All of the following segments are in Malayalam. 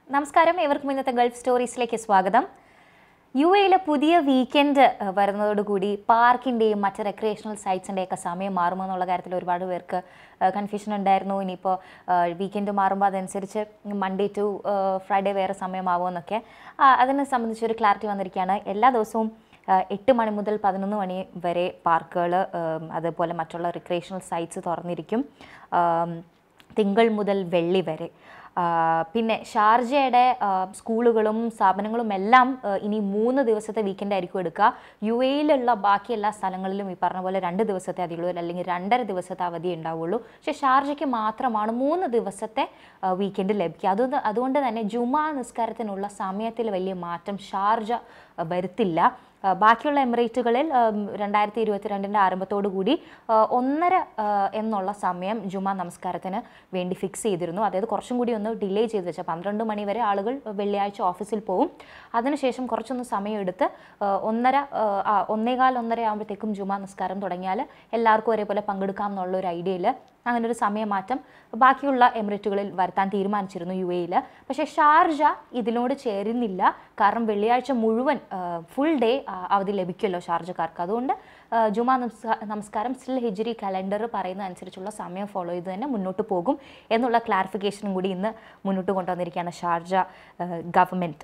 നമസ്കാരം ഏവർക്കും ഇന്നത്തെ ഗൾഫ് സ്റ്റോറീസിലേക്ക് സ്വാഗതം യു എയിലെ പുതിയ വീക്കെൻഡ് വരുന്നതോടുകൂടി പാർക്കിൻ്റെയും മറ്റ് റെക്രിയേഷണൽ സൈറ്റ്സിൻ്റെയും ഒക്കെ സമയം മാറുമെന്നുള്ള കാര്യത്തിൽ ഒരുപാട് പേർക്ക് കൺഫ്യൂഷൻ ഉണ്ടായിരുന്നു ഇനിയിപ്പോൾ വീക്കെൻഡ് മാറുമ്പോൾ അതനുസരിച്ച് മൺഡേ ടു ഫ്രൈഡേ വേറെ സമയമാവുമെന്നൊക്കെ ആ, അതിനെ സംബന്ധിച്ച് ഒരു ക്ലാരിറ്റി വന്നിരിക്കുകയാണ് എല്ലാ ദിവസവും ആ, എട്ട് മണി മുതൽ പതിനൊന്ന് മണി വരെ പാർക്കുകൾ അതുപോലെ മറ്റുള്ള റിക്രിയേഷണൽ സൈറ്റ്സ് തുറന്നിരിക്കും ആം, തിങ്കൾ മുതൽ വെള്ളി വരെ ആ, പിന്നെ ഷാർജയുടെ ആ, സ്കൂളുകളും സ്ഥാപനങ്ങളും എല്ലാം ആ, ഇനി മൂന്ന് ദിവസത്തെ വീക്കെൻഡ് ആയിരിക്കും എടുക്കുക യു എയിലുള്ള ബാക്കി എല്ലാ സ്ഥലങ്ങളിലും ഈ പറഞ്ഞ പോലെ രണ്ട് ദിവസത്തെ അവധിയുള്ളൂ അല്ലെങ്കിൽ രണ്ടര ദിവസത്തെ അവധി ഉണ്ടാവുള്ളൂ പക്ഷേ ഷാർജയ്ക്ക് മാത്രമാണ് മൂന്ന് ദിവസത്തെ വീക്കെൻഡ് ലഭിക്കുക അത് അതുകൊണ്ട് തന്നെ ജുമാ നിസ്കാരത്തിനുള്ള സമയത്തിൽ വലിയ മാറ്റം ഷാർജ ആ, വരുത്തില്ല ആ, ബാക്കിയുള്ള എമിറേറ്റുകളിൽ രണ്ടായിരത്തി ഇരുപത്തിരണ്ടിൻ്റെ ആരംഭത്തോടു കൂടി ആ, ഒന്നര ആ, എന്നുള്ള സമയം ജുമാ നമസ്കാരത്തിന് വേണ്ടി ഫിക്സ് ചെയ്തിരുന്നു അതായത് കുറച്ചും കൂടി ഒന്ന് ഡിലേ ചെയ്ത് വെച്ചാൽ പന്ത്രണ്ട് മണി വരെ ആളുകൾ വെള്ളിയാഴ്ച ഓഫീസിൽ പോകും അതിനുശേഷം കുറച്ചൊന്ന് സമയം എടുത്ത് ആ, ഒന്നര ആ, ആ, ഒന്നേകാൽ ഒന്നര ആകുമ്പോഴത്തേക്കും ജുമാ നിസ്കാരം തുടങ്ങിയാൽ എല്ലാവർക്കും ഒരേപോലെ പങ്കെടുക്കാം എന്നുള്ള ഒരു ഐഡിയയിൽ അങ്ങനെ ഒരു സമയമാറ്റം ബാക്കിയുള്ള എമിറേറ്റുകളിൽ വരുത്താൻ തീരുമാനിച്ചിരുന്നു യു എയിൽ പക്ഷേ ഷാർജ ഇതിനോട് ചേരുന്നില്ല കാരണം വെള്ളിയാഴ്ച മുഴുവൻ ഫുൾ ഡേ അവധി ലഭിക്കുമല്ലോ ഷാർജക്കാർക്ക് അതുകൊണ്ട് ആ, ജുമാ നമസ്കാ- നമസ്കാരം സ്റ്റിൽ ഹിജറി കലണ്ടർ പറയുന്ന അനുസരിച്ചുള്ള സമയം ഫോളോ ചെയ്ത് തന്നെ മുന്നോട്ട് പോകും എന്നുള്ള ക്ലാരിഫിക്കേഷനും കൂടി ഇന്ന് മുന്നോട്ട് കൊണ്ടുവന്നിരിക്കുകയാണ് ഷാർജ ഗവൺമെൻറ്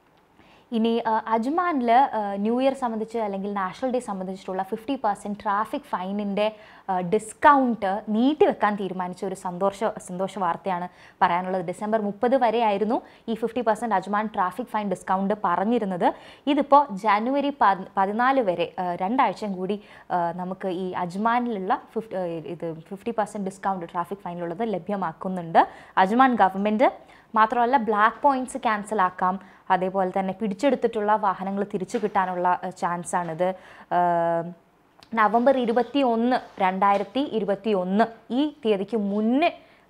ഇനി അജ്മാനിൽ ന്യൂ ഇയർ സംബന്ധിച്ച് അല്ലെങ്കിൽ നാഷണൽ ഡേ സംബന്ധിച്ചിട്ടുള്ള ഫിഫ്റ്റി പെർസെൻറ്റ് ട്രാഫിക് ഫൈനിൻ്റെ ഡിസ്കൗണ്ട് നീട്ടിവെക്കാൻ തീരുമാനിച്ച ഒരു സന്തോഷ സന്തോഷ വാർത്തയാണ് പറയാനുള്ളത് ഡിസംബർ മുപ്പത് വരെ ആയിരുന്നു ഈ fifty percent Ajman traffic fine discount പറഞ്ഞിരുന്നത് ഇതിപ്പോൾ ജനുവരി പതി- പതിനാല് വരെ ആ, രണ്ടാഴ്ചയും കൂടി ആ, നമുക്ക് ഈ അജ്മാനിലുള്ള ഫിഫ്റ്റി ഇത് ഫിഫ്റ്റി പെർസെൻറ്റ് ഡിസ്കൗണ്ട് ട്രാഫിക് ഫൈനിലുള്ളത് ലഭ്യമാക്കുന്നുണ്ട് അജ്മാൻ ഗവൺമെൻറ് മാത്രമല്ല ബ്ലാക്ക് പോയിന്റ്സ് ക്യാൻസൽ ആക്കാം അതേപോലെ തന്നെ പിടിച്ചെടുത്തിട്ടുള്ള വാഹനങ്ങൾ തിരിച്ചു കിട്ടാനുള്ള ചാൻസ് ആണിത് ആഹ് നവംബർ ഇരുപത്തി ഒന്ന് രണ്ടായിരത്തി ഇരുപത്തി ഒന്ന് ഈ തീയതിക്ക് മുന്നേ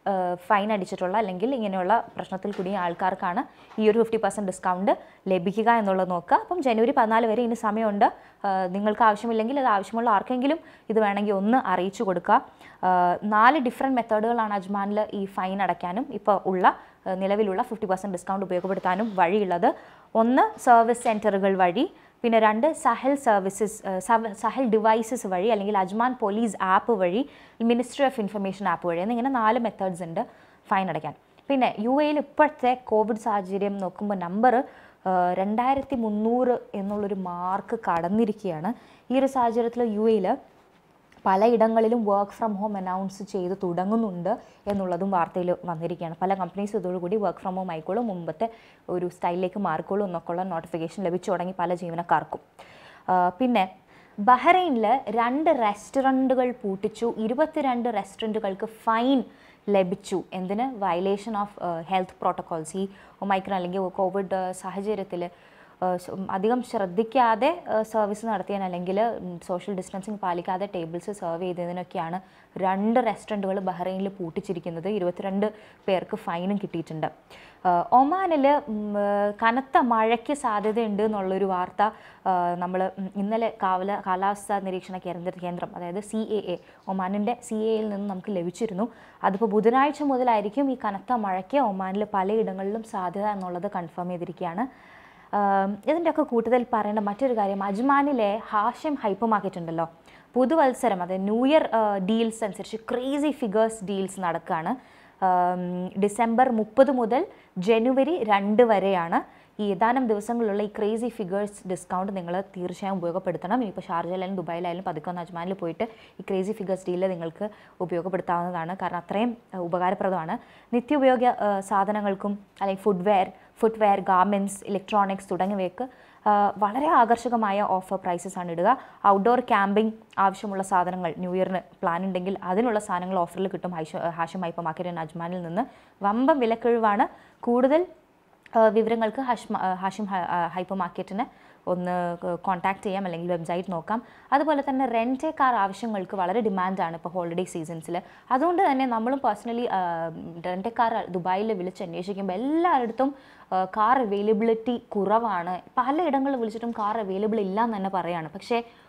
ഫൈൻ അടിച്ചിട്ടുള്ള അല്ലെങ്കിൽ ഇങ്ങനെയുള്ള പ്രശ്നത്തിൽ കൂടിയ ആൾക്കാർക്കാണ് ഈ ഒരു ഫിഫ്റ്റി പെർസെൻറ്റ് ഡിസ്കൗണ്ട് ലഭിക്കുക എന്നുള്ളത് നോക്കുക അപ്പം ജനുവരി പതിനാല് വരെ ഇനി സമയമുണ്ട് ആഹ് നിങ്ങൾക്ക് ആവശ്യമില്ലെങ്കിൽ അത് ആവശ്യമുള്ള ആർക്കെങ്കിലും ഇത് വേണമെങ്കിൽ ഒന്ന് അറിയിച്ചു കൊടുക്കുക ആഹ് നാല് ഡിഫറെൻറ്റ് മെത്തേഡുകളാണ് അജ്മാനിൽ ഈ ഫൈൻ അടയ്ക്കാനും ഇപ്പോൾ ഉള്ള ആഹ് നിലവിലുള്ള ഫിഫ്റ്റി പെർസെൻറ്റ് ഡിസ്കൗണ്ട് ഉപയോഗപ്പെടുത്താനും വഴിയുള്ളത് ഒന്ന് സർവീസ് സെൻറ്ററുകൾ വഴി പിന്നെ രണ്ട് സഹൽ സർവീസസ് സഹൽ ഡിവൈസസ് വഴി അല്ലെങ്കിൽ അജ്മാൻ പോലീസ് ആപ്പ് വഴി മിനിസ്ട്രി ഓഫ് ഇൻഫർമേഷൻ ആപ്പ് വഴി എന്നിങ്ങനെ നാല് മെത്തേഡ്സ് ഉണ്ട് ഫൈൻ അടയ്ക്കാൻ പിന്നെ യു എയിൽ ഇപ്പോഴത്തെ കോവിഡ് സാഹചര്യം നോക്കുമ്പോൾ നമ്പർ രണ്ടായിരത്തി മുന്നൂറ് എന്നുള്ളൊരു മാർക്ക് കടന്നിരിക്കുകയാണ് ഈ ഒരു സാഹചര്യത്തിൽ യു എയിൽ പലയിടങ്ങളിലും വർക്ക് ഫ്രം ഹോം അനൗൺസ് ചെയ്ത് തുടങ്ങുന്നുണ്ട് എന്നുള്ളതും വാർത്തയിൽ വന്നിരിക്കുകയാണ് പല കമ്പനീസ് ഇതോടുകൂടി വർക്ക് ഫ്രം ഹോം ആയിക്കോളും മുമ്പത്തെ ഒരു സ്റ്റൈലിലേക്ക് മാറിക്കോളും എന്നൊക്കെയുള്ള നോട്ടിഫിക്കേഷൻ ലഭിച്ചു തുടങ്ങി പല ജീവനക്കാർക്കും ആ, പിന്നെ ബഹ്റൈനിൽ രണ്ട് റെസ്റ്റോറൻറ്റുകൾ പൂട്ടിച്ചു ഇരുപത്തിരണ്ട് റെസ്റ്റോറൻറ്റുകൾക്ക് ഫൈൻ ലഭിച്ചു എന്തിന് വയലേഷൻ ഓഫ് ഹെൽത്ത് പ്രോട്ടോകോൾസ് ഈ ഒമൈക്രോൺ അല്ലെങ്കിൽ കോവിഡ് സാഹചര്യത്തിൽ ഏഹ് ശ- ഉം അധികം ശ്രദ്ധിക്കാതെ സർവീസ് നടത്തിയതിന് അല്ലെങ്കിൽ സോഷ്യൽ ഡിസ്റ്റൻസിങ് പാലിക്കാതെ ടേബിൾസ് സെർവ് ചെയ്തതിനൊക്കെയാണ് രണ്ട് റെസ്റ്റോറൻറ്റുകൾ ബഹ്റൈനിൽ പൂട്ടിച്ചിരിക്കുന്നത് ഇരുപത്തിരണ്ട് പേർക്ക് ഫൈനും കിട്ടിയിട്ടുണ്ട് ഏഹ് ഒമാനിൽ ഉം, ഏഹ് കനത്ത മഴയ്ക്ക് സാധ്യതയുണ്ട് എന്നുള്ളൊരു വാർത്ത നമ്മൾ ഇന്നലെ കാവല കാലാവസ്ഥാ നിരീക്ഷണ കേന്ദ്ര കേന്ദ്രം അതായത് സി എ എ ഒമാനിൻ്റെ സി എ യിൽ നിന്ന് നമുക്ക് ലഭിച്ചിരുന്നു അതിപ്പോൾ ബുധനാഴ്ച മുതലായിരിക്കും ഈ കനത്ത മഴയ്ക്ക് ഒമാനിൽ പലയിടങ്ങളിലും സാധ്യത എന്നുള്ളത് കൺഫേം ചെയ്തിരിക്കുകയാണ് ആം, ഇതിൻ്റെയൊക്കെ കൂട്ടത്തിൽ പറയേണ്ട മറ്റൊരു കാര്യം അജ്മാനിലെ ഹാഷ്യം ഹൈപ്പർ മാർക്കറ്റ് ഉണ്ടല്ലോ പുതുവത്സരം അതായത് ന്യൂ ഇയർ ഡീൽസ് അനുസരിച്ച് ക്രേസി ഫിഗേഴ്സ് ഡീൽസ് നടക്കുകയാണ് ആം, ഡിസംബർ മുപ്പത് മുതൽ ജനുവരി രണ്ട് വരെയാണ് ഈ ഏതാനും ദിവസങ്ങളിലുള്ള ഈ ക്രേസി ഫിഗേഴ്സ് ഡിസ്കൗണ്ട് നിങ്ങൾ തീർച്ചയായും ഉപയോഗപ്പെടുത്തണം ഇനിയിപ്പോൾ ഷാർജയിലായാലും ദുബായിലായാലും പതുക്കെ ഒന്ന് അജ്മാനിൽ പോയിട്ട് ഈ ക്രേസി ഫിഗേഴ്സ് ഡീല് നിങ്ങൾക്ക് ഉപയോഗപ്പെടുത്താവുന്നതാണ് കാരണം അത്രയും അഹ്, ഉപകാരപ്രദമാണ് നിത്യോപയോഗ അഹ്, സാധനങ്ങൾക്കും അല്ലെങ്കിൽ ഫുഡ്വെയർ ഫുട്വെയർ ഗാർമെൻറ്റ്സ് ഇലക്ട്രോണിക്സ് തുടങ്ങിയവയ്ക്ക് ആഹ്, വളരെ ആകർഷകമായ ഓഫർ പ്രൈസസ് ആണ് ഇടുക ഔട്ട്ഡോർ ക്യാമ്പിംഗ് ആവശ്യമുള്ള സാധനങ്ങൾ ന്യൂ ഇയറിന് പ്ലാൻ ഉണ്ടെങ്കിൽ അതിനുള്ള സാധനങ്ങൾ ഓഫറിൽ കിട്ടും ഹൈഷ ഹാഷം ഹൈപ്പർ മാർക്കറ്റ് അജ്മാനിൽ നിന്ന് വമ്പം വിലക്കിഴിവാണ് കൂടുതൽ ആ, വിവരങ്ങൾക്ക് ഹഷ്മ ആ, ഹാഷിം ഹ- ആ, ഹൈപ്പർ മാർക്കറ്റിന് ഒന്ന് കോൺടാക്ട് ചെയ്യാം അല്ലെങ്കിൽ വെബ്സൈറ്റ് നോക്കാം അതുപോലെ തന്നെ റെൻറ്റ് കാർ ആവശ്യങ്ങൾക്ക് വളരെ ഡിമാൻഡാണ് ഇപ്പോൾ ഹോളിഡേ സീസൺസിൽ അതുകൊണ്ട് തന്നെ നമ്മളും പേഴ്സണലി റെൻറ്റ് കാർ ദുബായിൽ വിളിച്ച് അന്വേഷിക്കുമ്പോൾ എല്ലായിടത്തും കാർ അവൈലബിലിറ്റി കുറവാണ് പലയിടങ്ങളിൽ വിളിച്ചിട്ടും കാർ അവൈലബിൾ ഇല്ല എന്ന് തന്നെ പറയാണ് പക്ഷേ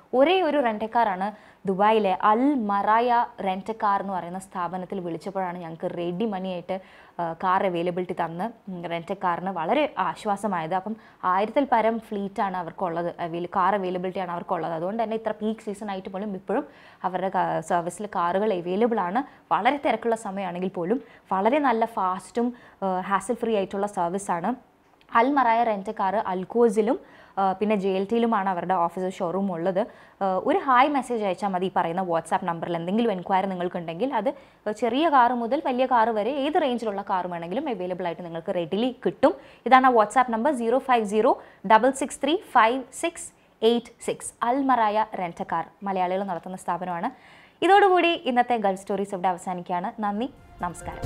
ഒരേ ഒരു റെൻറ്റക്കാറാണ് ദുബായിലെ അൽ മറായ റെൻറ്റ് കാർ എന്ന് പറയുന്ന സ്ഥാപനത്തിൽ വിളിച്ചപ്പോഴാണ് ഞങ്ങൾക്ക് റെഡി മണിയായിട്ട് കാർ അവൈലബിലിറ്റി തന്ന് റെൻറ്റ് കാറിന് വളരെ ആശ്വാസമായത് അപ്പം ആയിരത്തിൽ പരം ഫ്ലീറ്റാണ് അവർക്കുള്ളത് അവൈല കാർ അവൈലബിലിറ്റിയാണ് അവർക്കുള്ളത് അതുകൊണ്ട് തന്നെ ഇത്ര പീക്ക് സീസൺ ആയിട്ട് പോലും ഇപ്പോഴും അവരുടെ സർവീസിൽ കാറുകൾ അവൈലബിൾ ആണ് വളരെ തിരക്കുള്ള സമയമാണെങ്കിൽ പോലും വളരെ നല്ല ഫാസ്റ്റും ഹാസിൽ ഫ്രീ ആയിട്ടുള്ള സർവീസാണ് അൽ മറായ റെൻറ്റ് കാർ അൽക്കോസിലും ആ, പിന്നെ ജെ എൽ ടിയിലുമാണ് അവരുടെ ഓഫീസ് ഷോറൂം ഉള്ളത് ആ, ഒരു ഹായ് മെസ്സേജ് അയച്ചാൽ മതി ഈ പറയുന്ന വാട്സാപ്പ് നമ്പറിൽ എന്തെങ്കിലും എൻക്വയറി നിങ്ങൾക്കുണ്ടെങ്കിൽ അത് ചെറിയ കാറ് മുതൽ വലിയ കാറ് വരെ ഏത് റേഞ്ചിലുള്ള കാർ വേണമെങ്കിലും അവൈലബിൾ ആയിട്ട് നിങ്ങൾക്ക് റെഡിലി കിട്ടും ഇതാണ് ആ WhatsApp number zero five zero double six three five six eight six Almaraya rent car മലയാളികൾ നടത്തുന്ന സ്ഥാപനമാണ് ഇതോടുകൂടി ഇന്നത്തെ ഗൾഫ് സ്റ്റോറീസ് ഇവിടെ അവസാനിക്കുകയാണ് നന്ദി നമസ്കാരം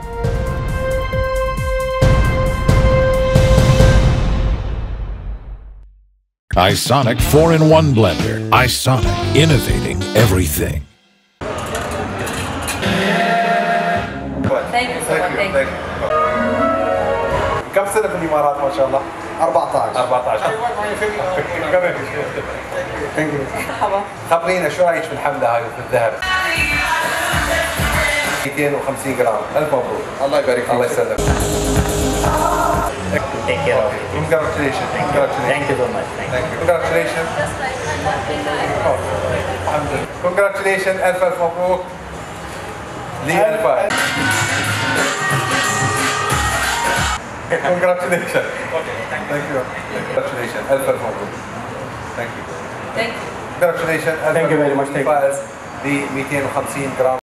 Isonic 4 in 1 blender. Isonic, innovating everything. Thank you so much. Thank you. كم سنة في الإمارات ما شاء الله؟ 14 14 كمان مرحبا خبرينا شو رايك في الحملة هاي في الذهب؟ 250 جرام ألف مبروك الله يبارك فيك الله يسلمك take care of it. Congratulations Congratulations Thank you so much. Thank you. Thank you Congratulations Oh, الحمد لله Congratulations ألف ألف مبروك لي ألف Congratulations Thank you Congratulations ألف ألف مبروك Thank you Thank you. Congratulations Thank you very much. Thank you. فائز ب 250 جرام